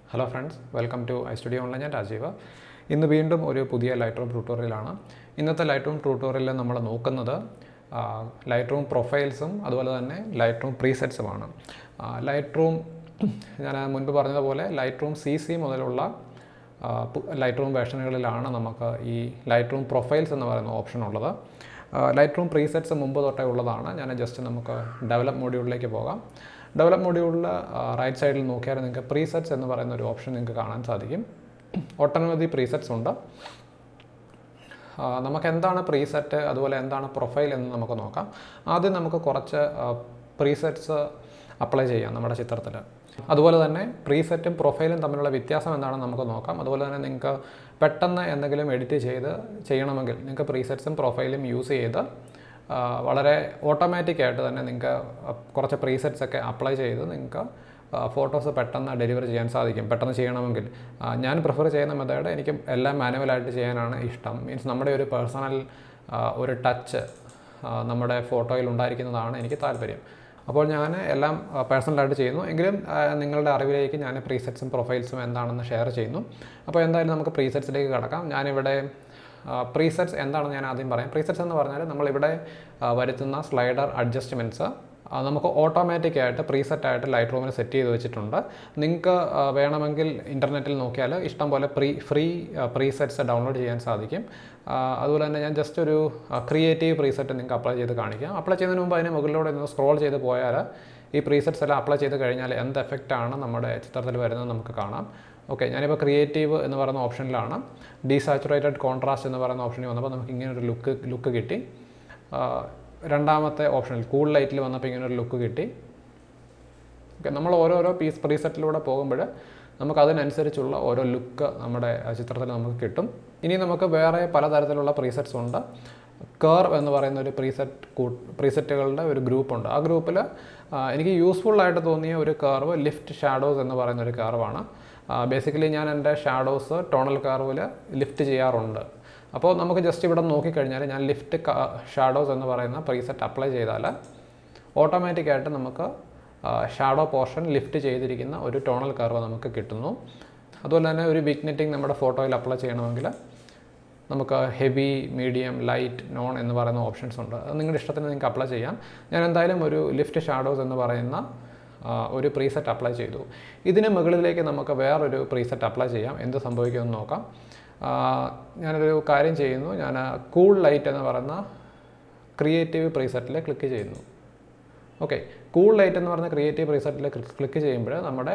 hello friends welcome to I studio online ഞാൻ രാജീവ് ഇന്ന് വീണ്ടും ഒരു പുതിയ ലൈറ്റ് റൂം ട്യൂട്ടോറിയലാണ് ഇന്നത്തെ ലൈറ്റ് റൂം ട്യൂട്ടോറിയലിൽ നമ്മൾ നോക്കുന്നത് ലൈറ്റ് റൂം പ്രൊഫൈൽസും അതുപോലെ തന്നെ ലൈറ്റ് റൂം പ്രീസെറ്റ്സുമാണ് ലൈറ്റ് റൂം ഞാൻ മുൻപ് പറഞ്ഞതുപോലെ ലൈറ്റ് റൂം സി സി മുതലുള്ള ലൈറ്റ് റൂം വേർഷനുകളിലാണ് നമുക്ക് ഈ ലൈറ്റ് റൂം പ്രൊഫൈൽസ് എന്ന് പറയുന്ന ഓപ്ഷൻ ഉള്ളത് ലൈറ്റ് റൂം പ്രീസെറ്റ്സ് മുമ്പ് തൊട്ടേ ഉള്ളതാണ് ഞാൻ ജസ്റ്റ് നമുക്ക് ഡെവലപ്പ് മോഡ്യൂളിലേക്ക് പോകാം ഡെവലപ്പ് മോഡ്യൂളിൽ റൈറ്റ് സൈഡിൽ നോക്കിയാൽ നിങ്ങൾക്ക് പ്രീസെറ്റ്സ് എന്ന് പറയുന്ന ഒരു ഓപ്ഷൻ നിങ്ങൾക്ക് കാണാൻ സാധിക്കും ഒട്ടനവധി പ്രീസെറ്റ്സ് ഉണ്ട് നമുക്ക് എന്താണ് പ്രീസെറ്റ് അതുപോലെ എന്താണ് പ്രൊഫൈൽ എന്ന് നമുക്ക് നോക്കാം ആദ്യം നമുക്ക് കുറച്ച് പ്രീസെറ്റ്സ് അപ്ലൈ ചെയ്യാം നമ്മുടെ ചിത്രത്തിൽ അതുപോലെ തന്നെ പ്രീസെറ്റും പ്രൊഫൈലും തമ്മിലുള്ള വ്യത്യാസം എന്താണെന്ന് നമുക്ക് നോക്കാം അതുപോലെ തന്നെ നിങ്ങൾക്ക് പെട്ടെന്ന് എന്തെങ്കിലും എഡിറ്റ് ചെയ്ത് ചെയ്യണമെങ്കിൽ നിങ്ങൾക്ക് പ്രീസെറ്റ്സും പ്രൊഫൈലും യൂസ് ചെയ്ത് വളരെ ഓട്ടോമാറ്റിക് ആയിട്ട് തന്നെ നിങ്ങൾക്ക് കുറച്ച് പ്രീസെറ്റ്സ് ഒക്കെ അപ്ലൈ ചെയ്ത് നിങ്ങൾക്ക് ഫോട്ടോസ് പെട്ടെന്ന് ഡെലിവറി ചെയ്യാൻ സാധിക്കും പെട്ടെന്ന് ചെയ്യണമെങ്കിൽ ഞാൻ പ്രിഫർ ചെയ്യുന്ന മെത്തേഡ് എനിക്ക് എല്ലാം മാനുവലായിട്ട് ചെയ്യാനാണ് ഇഷ്ടം മീൻസ് നമ്മുടെ ഒരു പേഴ്സണൽ ഒരു ടച്ച് നമ്മുടെ ഫോട്ടോയിൽ ഉണ്ടായിരിക്കുന്നതാണ് എനിക്ക് താല്പര്യം അപ്പോൾ ഞാൻ എല്ലാം പേഴ്സണലായിട്ട് ചെയ്യുന്നു എങ്കിലും നിങ്ങളുടെ അറിവിലേക്ക് ഞാൻ പ്രീസെറ്റ്സും പ്രൊഫൈൽസും എന്താണെന്ന് ഷെയർ ചെയ്യുന്നു അപ്പോൾ എന്തായാലും നമുക്ക് പ്രീസെറ്റ്സിലേക്ക് കടക്കാം ഞാനിവിടെ പ്രീസെറ്റ്സ് എന്താണെന്ന് ഞാൻ ആദ്യം പറയാം പ്രീസെറ്റ്സ് എന്ന് പറഞ്ഞാൽ നമ്മളിവിടെ വരുത്തുന്ന സ്ലൈഡർ അഡ്ജസ്റ്റ്മെൻറ്റ്സ് നമുക്ക് ഓട്ടോമാറ്റിക്കായിട്ട് പ്രീസെറ്റായിട്ട് ലൈറ്റ് റൂമിൽ സെറ്റ് ചെയ്ത് വെച്ചിട്ടുണ്ട് നിങ്ങൾക്ക് വേണമെങ്കിൽ ഇൻ്റർനെറ്റിൽ നോക്കിയാൽ ഇഷ്ടം പോലെ പ്രീ ഫ്രീ പ്രീസെറ്റ്സ് ഡൗൺലോഡ് ചെയ്യാൻ സാധിക്കും അതുപോലെ തന്നെ ഞാൻ ജസ്റ്റ് ഒരു ക്രിയേറ്റീവ് പ്രീസെറ്റ് നിങ്ങൾക്ക് അപ്ലൈ ചെയ്ത് കാണിക്കാം അപ്ലൈ ചെയ്യുന്നതിന് മുമ്പ് അതിന് മുകളിലൂടെ ഒന്ന് സ്ക്രോൾ ചെയ്ത് പോയാൽ ഈ പ്രീസെറ്റ്സ് എല്ലാം അപ്ലൈ ചെയ്ത് കഴിഞ്ഞാൽ എന്ത് എഫക്റ്റാണ് നമ്മുടെ ചിത്രത്തിൽ വരുന്നത് നമുക്ക് കാണാം ഓക്കെ ഞാനിപ്പോൾ ക്രിയേറ്റീവ് എന്ന് പറയുന്ന ഓപ്ഷനിലാണ് ഡീസാച്ചുറേറ്റഡ് കോൺട്രാസ്റ്റ് എന്ന് പറയുന്ന ഓപ്ഷനിൽ വന്നപ്പോൾ നമുക്ക് ഇങ്ങനെ ഒരു ലുക്ക് ലുക്ക് കിട്ടി രണ്ടാമത്തെ ഓപ്ഷനിൽ കൂൾ ലൈറ്റിൽ വന്നപ്പോൾ ഇങ്ങനെ ഒരു ലുക്ക് കിട്ടി ഓക്കെ നമ്മൾ ഓരോരോ പീസ് പ്രീസെറ്റിലൂടെ പോകുമ്പോൾ നമുക്ക് അതിനനുസരിച്ചുള്ള ഓരോ ലുക്ക് നമ്മുടെ ചിത്രത്തിൽ നമുക്ക് കിട്ടും ഇനി നമുക്ക് വേറെ പലതരത്തിലുള്ള പ്രീസെറ്റ്സ് ഉണ്ട് കർവ് എന്ന് പറയുന്ന ഒരു പ്രീസെറ്റ് പ്രീസെറ്റുകളുടെ ഒരു ഗ്രൂപ്പുണ്ട് ആ ഗ്രൂപ്പിൽ എനിക്ക് യൂസ്ഫുൾ ആയിട്ട് തോന്നിയ ഒരു കർവ് ലിഫ്റ്റ് ഷാഡോസ് എന്ന് പറയുന്ന ഒരു കർവാണ് ബേസിക്കലി ഞാൻ എൻ്റെ ഷാഡോസ് ടോണൽ കർവിൽ ലിഫ്റ്റ് ചെയ്യാറുണ്ട് അപ്പോൾ നമുക്ക് ജസ്റ്റ് ഇവിടെ നോക്കിക്കഴിഞ്ഞാൽ ഞാൻ ലിഫ്റ്റ് ഷാഡോസ് എന്ന് പറയുന്ന പ്രീസെറ്റ് അപ്ലൈ ചെയ്താൽ ഓട്ടോമാറ്റിക്കായിട്ട് നമുക്ക് ഷാഡോ പോർഷൻ ലിഫ്റ്റ് ചെയ്തിരിക്കുന്ന ഒരു ടോണൽ കർവ് നമുക്ക് കിട്ടുന്നു അതുപോലെ തന്നെ ഒരു വിഗ്നെറ്റിംഗ് നമ്മുടെ ഫോട്ടോയിൽ അപ്ലൈ ചെയ്യണമെങ്കിൽ നമുക്ക് ഹെവി മീഡിയം ലൈറ്റ് നോൺ എന്ന് പറയുന്ന ഓപ്ഷൻസ് ഉണ്ട് അത് നിങ്ങളുടെ ഇഷ്ടത്തിന് നിങ്ങൾക്ക് അപ്ലൈ ചെയ്യാം ഞാൻ എന്തായാലും ഒരു ലിഫ്റ്റ് ഷാഡോസ് എന്ന് പറയുന്ന ഒരു പ്രീസെറ്റ് അപ്ലൈ ചെയ്തു ഇതിന് മുകളിലേക്ക് നമുക്ക് വേറൊരു പ്രീസെറ്റ് അപ്ലൈ ചെയ്യാം എന്ത് സംഭവിക്കുമെന്ന് നോക്കാം ഞാനൊരു കാര്യം ചെയ്യുന്നു ഞാൻ കൂൾ ലൈറ്റ് എന്ന് പറയുന്ന ക്രിയേറ്റീവ് പ്രീസെറ്റിൽ ക്ലിക്ക് ചെയ്യുന്നു ഓക്കെ കൂൾ ലൈറ്റ് എന്ന് പറയുന്ന ക്രിയേറ്റീവ് പ്രീസെറ്റിൽ ക്ലിക്ക് ചെയ്യുമ്പോൾ നമ്മുടെ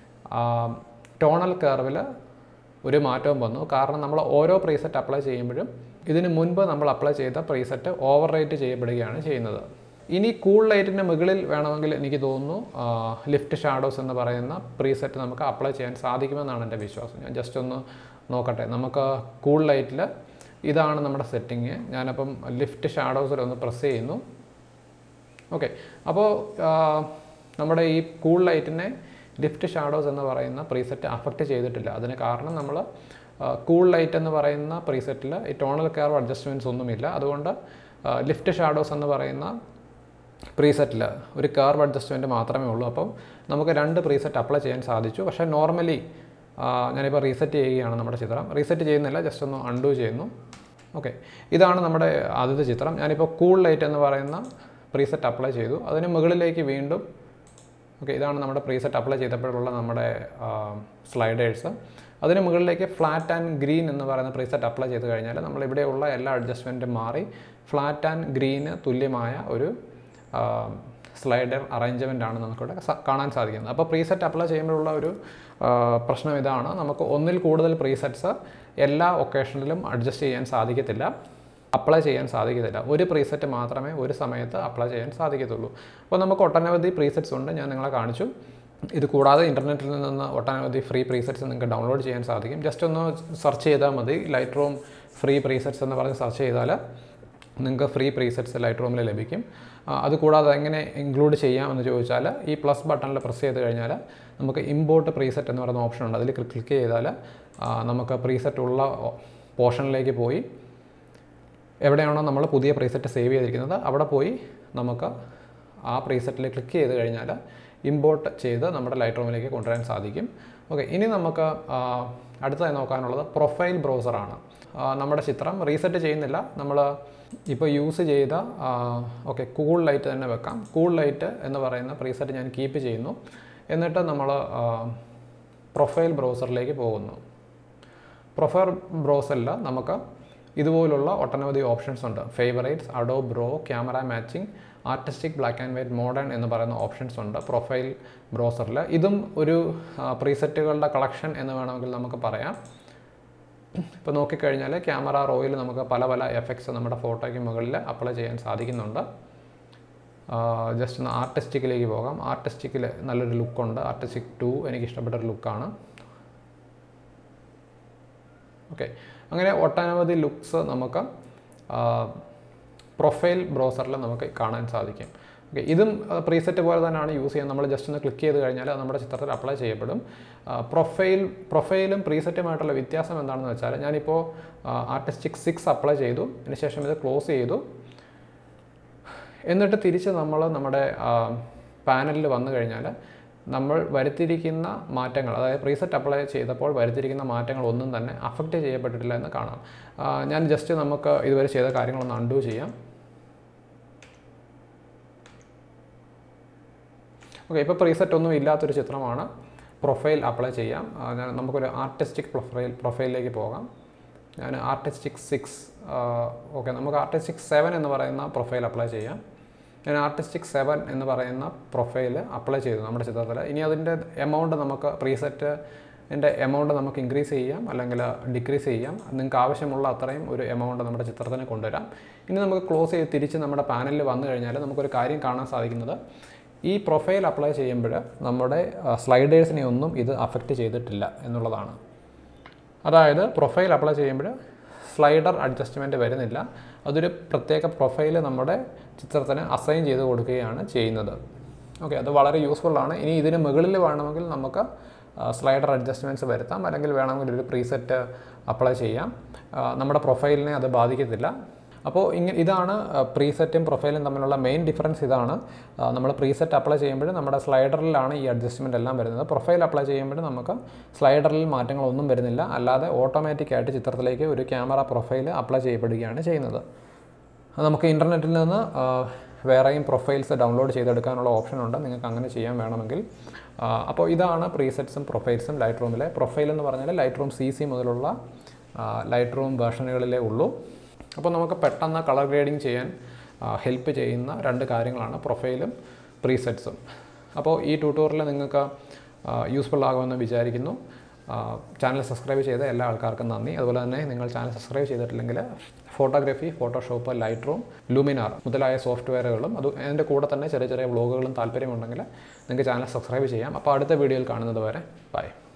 ടോണൽ കർവിൽ ഒരു മാറ്റവും വന്നു കാരണം നമ്മൾ ഓരോ പ്രീസെറ്റ് അപ്ലൈ ചെയ്യുമ്പോഴും ഇതിന് മുൻപ് നമ്മൾ അപ്ലൈ ചെയ്ത പ്രീസെറ്റ് ഓവർ റേറ്റ് ചെയ്യപ്പെടുകയാണ് ചെയ്യുന്നത് ഇനി കൂൾ ലൈറ്റിൻ്റെ മുകളിൽ വേണമെങ്കിൽ എനിക്ക് തോന്നുന്നു ലിഫ്റ്റ് ഷാഡോസ് എന്ന് പറയുന്ന പ്രീസെറ്റ് നമുക്ക് അപ്ലൈ ചെയ്യാൻ സാധിക്കുമെന്നാണ് എൻ്റെ വിശ്വാസം ഞാൻ ജസ്റ്റ് ഒന്ന് നോക്കട്ടെ നമുക്ക് കൂൾ ലൈറ്റിൽ ഇതാണ് നമ്മുടെ സെറ്റിങ് ഞാനപ്പം ലിഫ്റ്റ് ഷാഡോസിൽ ഒന്ന് പ്രസ് ചെയ്യുന്നു ഓക്കെ അപ്പോൾ നമ്മുടെ ഈ കൂൾ ലൈറ്റിനെ ലിഫ്റ്റ് ഷാഡോസ് എന്ന് പറയുന്ന പ്രീസെറ്റ് അഫക്റ്റ് ചെയ്തിട്ടില്ല അതിന് കാരണം നമ്മൾ കൂൾ ലൈറ്റ് എന്ന് പറയുന്ന പ്രീസെറ്റിൽ ഈ ടോണൽ കെയർ അഡ്ജസ്റ്റ്മെൻറ്റ്സ് ഒന്നുമില്ല അതുകൊണ്ട് ലിഫ്റ്റ് ഷാഡോസ് എന്ന് പറയുന്ന പ്രീസെറ്റിൽ ഒരു കർവ് അഡ്ജസ്റ്റ്മെൻറ്റ് മാത്രമേ ഉള്ളൂ അപ്പം നമുക്ക് രണ്ട് പ്രീസെറ്റ് അപ്ലൈ ചെയ്യാൻ സാധിച്ചു പക്ഷേ നോർമലി ഞാനിപ്പോൾ റീസെറ്റ് ചെയ്യുകയാണ് നമ്മുടെ ചിത്രം റീസെറ്റ് ചെയ്യുന്നില്ല ജസ്റ്റ് ഒന്ന് അൺഡു ചെയ്യുന്നു ഓക്കെ ഇതാണ് നമ്മുടെ ആദ്യത്തെ ചിത്രം ഞാനിപ്പോൾ കൂൾ ലൈറ്റ് എന്ന് പറയുന്ന പ്രീസെറ്റ് അപ്ലൈ ചെയ്തു അതിന് മുകളിലേക്ക് വീണ്ടും ഓക്കെ ഇതാണ് നമ്മുടെ പ്രീസെറ്റ് അപ്ലൈ ചെയ്തപ്പോഴുള്ള നമ്മുടെ സ്ലൈഡേഴ്സ് അതിന് മുകളിലേക്ക് ഫ്ലാറ്റ് ആൻഡ് ഗ്രീൻ എന്ന് പറയുന്ന പ്രീസെറ്റ് അപ്ലൈ ചെയ്ത് കഴിഞ്ഞാൽ നമ്മൾ ഇവിടെയുള്ള എല്ലാ അഡ്ജസ്റ്റ്മെൻറ്റും മാറി ഫ്ലാറ്റ് ആൻഡ് ഗ്രീന് തുല്യമായ ഒരു സ്ലൈഡർ അറേഞ്ച്മെൻ്റ് ആണ് നമുക്കിവിടെ കാണാൻ സാധിക്കുന്നത് അപ്പോൾ പ്രീസെറ്റ് അപ്ലൈ ചെയ്യുമ്പോഴുള്ള ഒരു പ്രശ്നം ഇതാണ് നമുക്ക് ഒന്നിൽ കൂടുതൽ പ്രീസെറ്റ്സ് എല്ലാ ഒക്കേഷനിലും അഡ്ജസ്റ്റ് ചെയ്യാൻ സാധിക്കത്തില്ല അപ്ലൈ ചെയ്യാൻ സാധിക്കത്തില്ല ഒരു പ്രീസെറ്റ് മാത്രമേ ഒരു സമയത്ത് അപ്ലൈ ചെയ്യാൻ സാധിക്കത്തുള്ളൂ അപ്പോൾ നമുക്ക് ഒട്ടനവധി പ്രീസെറ്റ്സ് ഉണ്ട് ഞാൻ നിങ്ങളെ കാണിച്ചു ഇത് കൂടാതെ ഇൻ്റർനെറ്റിൽ നിന്ന് ഒട്ടനവധി ഫ്രീ പ്രീസെറ്റ്സ് നിങ്ങൾക്ക് ഡൗൺലോഡ് ചെയ്യാൻ സാധിക്കും ജസ്റ്റ് ഒന്ന് സെർച്ച് ചെയ്താൽ മതി ലൈറ്റ് റൂം ഫ്രീ പ്രീസെറ്റ്സ് എന്ന് പറഞ്ഞ് സെർച്ച് ചെയ്താൽ നിങ്ങൾക്ക് ഫ്രീ പ്രീസെറ്റ്സ് ലൈറ്റ് റൂമിൽ ലഭിക്കും അതുകൂടാതെ എങ്ങനെ ഇൻക്ലൂഡ് ചെയ്യാമെന്ന് ചോദിച്ചാൽ ഈ പ്ലസ് ബട്ടണിൽ പ്രസ് ചെയ്ത് കഴിഞ്ഞാൽ നമുക്ക് ഇമ്പോർട്ട് പ്രീസെറ്റ് എന്ന് പറയുന്ന ഓപ്ഷൻ ഉണ്ട് അതിൽ ക്ലിക്ക് ചെയ്താൽ നമുക്ക് പ്രീസെറ്റ് ഉള്ള പോർഷനിലേക്ക് പോയി എവിടെയാണോ നമ്മൾ പുതിയ പ്രീസെറ്റ് സേവ് ചെയ്തിരിക്കുന്നത് അവിടെ പോയി നമുക്ക് ആ പ്രീസെറ്റിൽ ക്ലിക്ക് ചെയ്ത് കഴിഞ്ഞാൽ ഇമ്പോർട്ട് ചെയ്ത് നമ്മുടെ ലൈറ്റ് റൂമിലേക്ക് കൊണ്ടുവരാൻ സാധിക്കും ഓക്കെ ഇനി നമുക്ക് ആ, അടുത്തതായി നോക്കാനുള്ളത് പ്രൊഫൈൽ ബ്രൗസറാണ് നമ്മുടെ ചിത്രം റീസെറ്റ് ചെയ്യുന്നില്ല നമ്മൾ ഇപ്പോൾ യൂസ് ചെയ്ത ഓക്കെ കൂൾ ലൈറ്റ് തന്നെ വെക്കാം കൂൾ ലൈറ്റ് എന്ന് പറയുന്ന പ്രീസെറ്റ് ഞാൻ കീപ്പ് ചെയ്യുന്നു എന്നിട്ട് നമ്മൾ പ്രൊഫൈൽ ബ്രൗസറിലേക്ക് പോകുന്നു പ്രൊഫൈൽ ബ്രൗസറിൽ നമുക്ക് ഇതുപോലുള്ള ഒട്ടനവധി ഓപ്ഷൻസ് ഉണ്ട് favourites Adobe camera matching artistic black and white modern എന്ന് പറയുന്ന ഓപ്ഷൻസ് ഉണ്ട് പ്രൊഫൈൽ ബ്രൗസറിൽ ഇതും ഒരു പ്രീസെറ്റുകളുടെ കളക്ഷൻ എന്ന് വേണമെങ്കിൽ നമുക്ക് പറയാം ഇപ്പോൾ നോക്കിക്കഴിഞ്ഞാൽ ക്യാമറ റോയിൽ നമുക്ക് പല പല എഫക്ട്സ് നമ്മുടെ ഫോട്ടോയ്ക്ക് മുകളിൽ അപ്ലൈ ചെയ്യാൻ സാധിക്കുന്നുണ്ട് ജസ്റ്റ് ഒന്ന് ആർട്ടിസ്റ്റിക്കിലേക്ക് പോകാം ആർട്ടിസ്റ്റിക്കിൽ നല്ലൊരു ലുക്കുണ്ട് ആർട്ടിസ്റ്റിക് ടു എനിക്ക് ഇഷ്ടപ്പെട്ട ഒരു ലുക്കാണ് ഓക്കെ അങ്ങനെ ഒട്ടനവധി ലുക്സ് നമുക്ക് പ്രൊഫൈൽ ബ്രൗസറിൽ നമുക്ക് കാണാൻ സാധിക്കും ഓക്കെ ഇതും പ്രീസെറ്റ് പോലെ തന്നെയാണ് യൂസ് ചെയ്യാൻ നമ്മൾ ജസ്റ്റ് ഒന്ന് ക്ലിക്ക് ചെയ്ത് കഴിഞ്ഞാൽ അത് നമ്മുടെ ചിത്രത്തിൽ അപ്ലൈ ചെയ്യപ്പെടും പ്രൊഫൈൽ പ്രൊഫൈലും പ്രീസെറ്റുമായിട്ടുള്ള വ്യത്യാസം എന്താണെന്ന് വെച്ചാൽ ഞാനിപ്പോൾ ആർട്ടിസ്റ്റിക് സിക്സ് അപ്ലൈ ചെയ്തു അതിനുശേഷം ഇത് ക്ലോസ് ചെയ്തു എന്നിട്ട് തിരിച്ച് നമ്മൾ നമ്മുടെ പാനലിൽ വന്നു കഴിഞ്ഞാൽ നമ്മൾ വരുത്തിയിരിക്കുന്ന മാറ്റങ്ങൾ അതായത് പ്രീസെറ്റ് അപ്ലൈ ചെയ്തപ്പോൾ വരുത്തിയിരിക്കുന്ന മാറ്റങ്ങൾ ഒന്നും തന്നെ അഫക്റ്റ് ചെയ്യപ്പെട്ടിട്ടില്ല എന്ന് കാണാം ആ, ഞാൻ ജസ്റ്റ് നമുക്ക് ഇതുവരെ ചെയ്ത കാര്യങ്ങളൊന്ന് അൺഡു ചെയ്യാം ഓക്കെ ഇപ്പോൾ പ്രീസെറ്റ് ഒന്നും ഇല്ലാത്തൊരു ചിത്രമാണ് പ്രൊഫൈൽ അപ്ലൈ ചെയ്യാം ആ, ഞാൻ നമുക്കൊരു ആർട്ടിസ്റ്റിക് പ്രൊഫൈൽ പ്രൊഫൈലിലേക്ക് പോകാം ഞാൻ ആർട്ടിസ്റ്റിക് സിക്സ് ഓക്കെ നമുക്ക് ആർട്ടിസ്റ്റിക് സെവൻ എന്ന് പറയുന്ന പ്രൊഫൈൽ അപ്ലൈ ചെയ്യാം ഞാൻ ആർട്ടിസ്റ്റിക് സെവൻ എന്ന് പറയുന്ന പ്രൊഫൈൽ അപ്ലൈ ചെയ്തു നമ്മുടെ ചിത്രത്തിൽ ഇനി അതിൻ്റെ എമൗണ്ട് നമുക്ക് പ്രീസെറ്റ് എൻ്റെ എമൗണ്ട് നമുക്ക് ഇൻക്രീസ് ചെയ്യാം അല്ലെങ്കിൽ ഡിക്രീസ് ചെയ്യാം നിങ്ങൾക്ക് ആവശ്യമുള്ള അത്രയും ഒരു എമൗണ്ട് നമ്മുടെ ചിത്രത്തിന് കൊണ്ടുവരാം ഇനി നമുക്ക് ക്ലോസ് ചെയ്ത് തിരിച്ച് നമ്മുടെ പാനലിൽ വന്നു കഴിഞ്ഞാൽ നമുക്കൊരു കാര്യം കാണാൻ സാധിക്കുന്നത് ഈ പ്രൊഫൈൽ അപ്ലൈ ചെയ്യുമ്പോൾ നമ്മുടെ സ്ലൈഡേഴ്സിനെ ഒന്നും ഇത് അഫക്റ്റ് ചെയ്തിട്ടില്ല എന്നുള്ളതാണ് അതായത് പ്രൊഫൈൽ അപ്ലൈ ചെയ്യുമ്പോൾ സ്ലൈഡർ അഡ്ജസ്റ്റ്മെൻറ്റ് വരുന്നില്ല അതൊരു പ്രത്യേക പ്രൊഫൈൽ നമ്മുടെ ചിത്രത്തിന് അസൈൻ ചെയ്ത് കൊടുക്കുകയാണ് ചെയ്യുന്നത് ഓക്കെ അത് വളരെ യൂസ്ഫുള്ളാണ് ഇനി ഇതിന് മുകളിൽ വേണമെങ്കിൽ നമുക്ക് സ്ലൈഡർ അഡ്ജസ്റ്റ്മെൻറ്റ്സ് വരുത്താം അല്ലെങ്കിൽ വേണമെങ്കിൽ ഒരു പ്രീസെറ്റ് അപ്ലൈ ചെയ്യാം ആ, നമ്മുടെ പ്രൊഫൈലിനെ അത് ബാധിക്കത്തില്ല അപ്പോൾ ഇങ്ങനെ ഇതാണ് പ്രീസെറ്റും പ്രൊഫൈലും തമ്മിലുള്ള മെയിൻ ഡിഫറൻസ് ഇതാണ് നമ്മൾ പ്രീസെറ്റ് അപ്ലൈ ചെയ്യുമ്പോൾ നമ്മുടെ സ്ലൈഡറിലാണ് ഈ അഡ്ജസ്റ്റ്മെൻ്റ് എല്ലാം വരുന്നത് പ്രൊഫൈൽ അപ്ലൈ ചെയ്യുമ്പോൾ നമുക്ക് സ്ലൈഡറിൽ മാറ്റങ്ങളൊന്നും വരുന്നില്ല അല്ലാതെ ഓട്ടോമാറ്റിക് ആയിട്ട് ചിത്രത്തിലേക്ക് ഒരു ക്യാമറ പ്രൊഫൈൽ അപ്ലൈ ചെയ്യപ്പെടുകയാണ് ചെയ്യുന്നത് അത് നമുക്ക് ഇൻ്റർനെറ്റിൽ നിന്ന് ആ, വേറെയും പ്രൊഫൈൽസ് ഡൗൺലോഡ് ചെയ്തെടുക്കാനുള്ള ഓപ്ഷൻ ഉണ്ട് നിങ്ങൾക്ക് അങ്ങനെ ചെയ്യാൻ വേണമെങ്കിൽ ആ, അപ്പോൾ ഇതാണ് പ്രീസെറ്റ്സും പ്രൊഫൈൽസും ലൈറ്റ് റൂമിലെ പ്രൊഫൈൽ എന്ന് പറഞ്ഞാൽ ലൈറ്റ് റൂം സി സി മുതലുള്ള ലൈറ്റ് റൂം വേർഷനുകളിലേ ഉള്ളൂ അപ്പോൾ നമുക്ക് പെട്ടെന്ന് കളർ ഗ്രേഡിംഗ് ചെയ്യാൻ ഹെൽപ്പ് ചെയ്യുന്ന രണ്ട് കാര്യങ്ങളാണ് പ്രൊഫൈലും പ്രീസെറ്റ്സും അപ്പോൾ ഈ ട്യൂട്ടോറിയൽ നിങ്ങൾക്ക് യൂസ്ഫുൾ ആകുമെന്ന് വിചാരിക്കുന്നു ചാനൽ സബ്സ്ക്രൈബ് ചെയ്ത എല്ലാ ആൾക്കാർക്കും നന്ദി അതുപോലെ തന്നെ നിങ്ങൾ ചാനൽ സബ്സ്ക്രൈബ് ചെയ്തിട്ടില്ലെങ്കിൽ photography Photoshop Lightroom Luminar മുതലായ സോഫ്റ്റ്വെയറുകളും അത് അതിൻ്റെ കൂടെ തന്നെ ചെറിയ ചെറിയ വ്ളോഗുകളും താല്പര്യമുണ്ടെങ്കിൽ നിങ്ങൾക്ക് ചാനൽ സബ്സ്ക്രൈബ് ചെയ്യാം അപ്പോൾ അടുത്ത വീഡിയോയിൽ കാണുന്നത് വരെ ബൈ